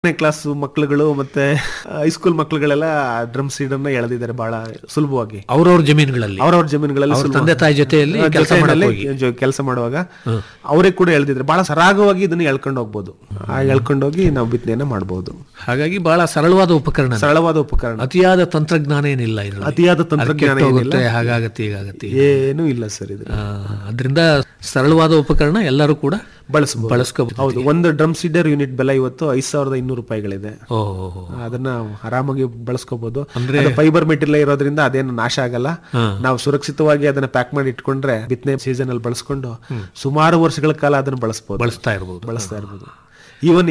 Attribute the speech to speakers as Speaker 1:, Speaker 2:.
Speaker 1: Class ಮಕ್ಳುಗಳು ಮತ್ತೆ high school ಮಕ್ಳುಗಳೆಲ್ಲ drum seed ಅನ್ನ ಎಳೆದಿದ್ದಾರೆ ಬಹಳ ಸುಲಭವಾಗಿ
Speaker 2: ಅವ್ರವ್ರ ಜಮೀನುಗಳಲ್ಲಿ
Speaker 1: ಅವ್ರವ್ರ ಜಮೀನುಗಳಲ್ಲಿ
Speaker 2: ಅವ್ರ
Speaker 1: ಸುಲಭ-
Speaker 2: ತಂದೆ ತಾಯಿ ಜೊತೆಯಲ್ಲಿ
Speaker 1: ಆ,
Speaker 2: ಕೆಲಸ
Speaker 1: ಜೊತೆಯಲ್ಲಿ
Speaker 2: ಮಾಡಕ್ ಹೋಗಿ.
Speaker 1: ಜೊ- ಕೆಲಸ ಮಾಡುವಾಗ ಅವರೇ ಕೂಡ ಎಳ್ದಿದ್ರೆ ಬಹಳ ಸರಾಗವಾಗಿ ಇದನ್ನ ಎಳ್ಕೊಂಡು ಹೋಗ್ಬೋದು ಆ ಎಳ್ಕೊಂಡೋಗಿ ನಾವು ಬಿತ್ತನೆಯನ್ನ ಮಾಡಬಹುದು
Speaker 2: ಹಾಗಾಗಿ ಬಹಳ ಸರಳವಾದ ಉಪಕರಣ
Speaker 1: ಸರಳವಾದ ಉಪಕರಣ
Speaker 2: ಅತಿಯಾದ ತಂತ್ರಜ್ಞಾನ ಏನಿಲ್ಲ ಇದ್ರಲ್ಲಿ.
Speaker 1: ಅತಿಯಾದ
Speaker 2: ಅದು
Speaker 1: ತಂತ್ರಜ್ಞಾನ
Speaker 2: ಕೆಟ್ಟೋಗುತ್ತೆ,
Speaker 1: ಏನಿಲ್ಲ
Speaker 2: ಹಾಗಾಗತ್ತೆ ಹೀಗಾಗತ್ತೆ
Speaker 1: ಏನೂ ಇಲ್ಲ ಸರ್ ಇದು
Speaker 2: ಆ, ಅದರಿಂದ ಸರಳವಾದ ಉಪಕರಣ ಎಲ್ಲರೂ ಕೂಡ
Speaker 1: ಬಳಸಬಹುದು
Speaker 2: ಬಳಸ್ಕೋಬಹುದು
Speaker 1: ಹೌದು ಒಂದು ಡ್ರಮ್ ಸೀಡರ್ ಯೂನಿಟ್ ಬೆಲೆ ಇವತ್ತು ಐದ್ ಸಾವಿರದ ಇನ್ನೂರು ರೂಪಾಯಿಗಳಿದೆ
Speaker 2: ಓಹೋ
Speaker 1: ಅದನ್ನ ಆರಾಮಾಗಿ ಬಳಸ್ಕೋಬಹುದು ಫೈಬರ್ ಮೆಟೀರಿಯಲ್ ಇರೋದ್ರಿಂದ ಅದೇನು ನಾಶ ಆಗಲ್ಲ ನಾವು ಸುರಕ್ಷಿತವಾಗಿ ಅದನ್ನ ಪ್ಯಾಕ್ ಮಾಡಿ ಇಟ್ಕೊಂಡ್ರೆ ಬಿತ್ತನೆ ಸೀಸನ್ ಅಲ್ಲಿ ಬಳಸ್ಕೊಂಡು ಸುಮಾರು ವರ್ಷಗಳ ಕಾಲ ಅದನ್ನ ಬಳಸಬಹುದು
Speaker 2: ಬಳಸ್ತಾ ಇರ್ಬೋದು
Speaker 1: ಬಳಸ್ತಾ ಇರ್ಬೋದು ಈವನ್